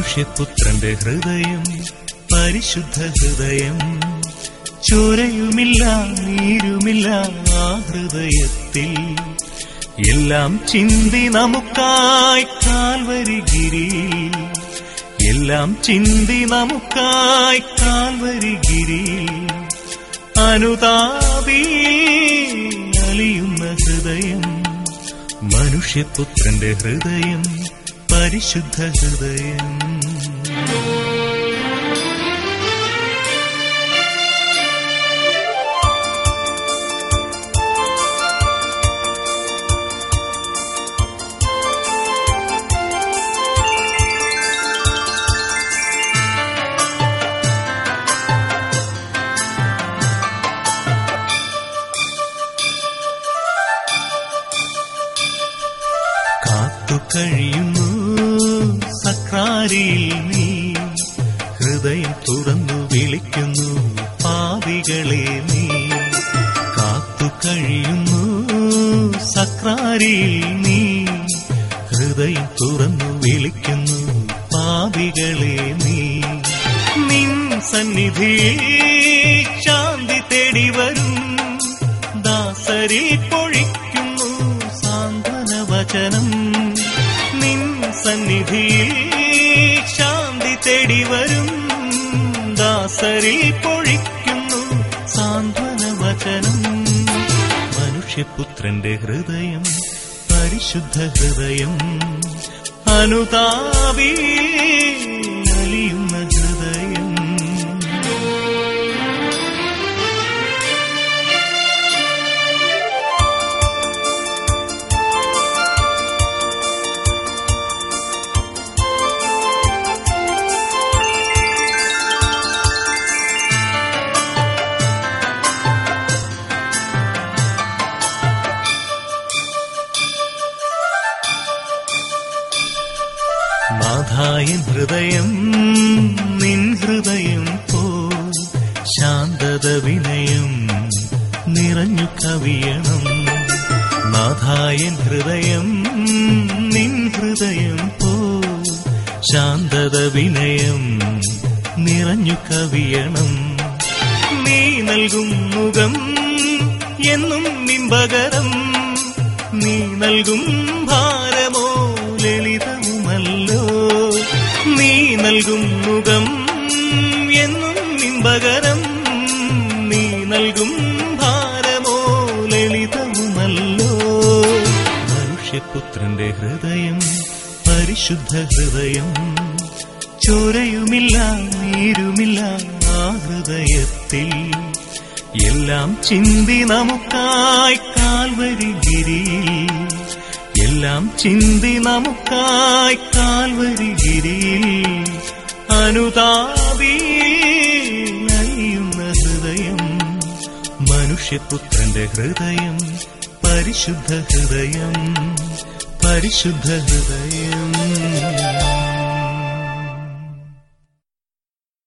മനുഷ്യപുത്രന്റെ ഹൃദയം പരിശുദ്ധ ഹൃദയം ചോരയുമില്ല നീരുമില്ല ആ ഹൃദയത്തിൽ എല്ലാം ചിന്തി നമുക്കായി കാൽവരികിരിയിൽ എല്ലാം ചിന്തി നമുക്കായി കാൽവരികിരിയിൽ അനുതാപി അലിയുന്ന ഹൃദയം മനുഷ്യപുത്രന്റെ ഹൃദയം പരിശുദ്ധ ഹൃദയം കാത്തു കഴിയുന്നു സക്രാരിയിൽ നീ ഹൃദയം തുറന്നു വിളിക്കുന്നു പാവികളെ നീ കാത്തു കഴിയുന്നു സക്രാരിയിൽ നീ ഹൃദയം തുറന്നു വിളിക്കുന്നു പാവികളെ നീ നിൻ സന്നിധിയിൽ ശാന്തി തേടി വരും ദാസരിൽ പൊഴിക്കുന്നു സാന്ത്വന വചനം നിൻ സന്നിധിയിൽ ശാന്തി തേടി വരും ദാസരിൽ പൊഴിക്കുന്നു സാന്ത്വന വചനം മനുഷ്യപുത്രന്റെ ഹൃദയം പരിശുദ്ധ ഹൃദയം അനുതാപി അലിയുന്ന ഹൃദയം നാഥായൻ ഹൃദയം നിൻ ഹൃദയം പോ ശാന്തത വിനയം നിറഞ്ഞു കവിയണം നാഥായൻ ഹൃദയം നിൻ ഹൃദയം പോ ശാന്തത വിനയം നിറഞ്ഞു കവിയണം നീ നൽകും മുഖം എന്നും നിമ്പകരം നീ നൽകും ഭാരമോ ലളിതവുമല്ലോ നീ നൽകും മുഖം എന്നും നിമ്പകരം നീ നൽകും ഭാരമോ ലളിതവുമല്ലോ മനുഷ്യപുത്രന്റെ ഹൃദയം പരിശുദ്ധ ഹൃദയം ചോരയുമില്ല നീരുമില്ല ആ ഹൃദയത്തിൽ എല്ലാം ചിന്തി നമുക്കായി കാൽവരികിരിയിൽ എല്ലാം ചിന്തി നമുക്കായി കാൽവരികിരിയിൽ അനുതാപി നയിയുന്ന ഹൃദയം മനുഷ്യപുത്രന്റെ ഹൃദയം പരിശുദ്ധ ഹൃദയം പരിശുദ്ധ ഹൃദയം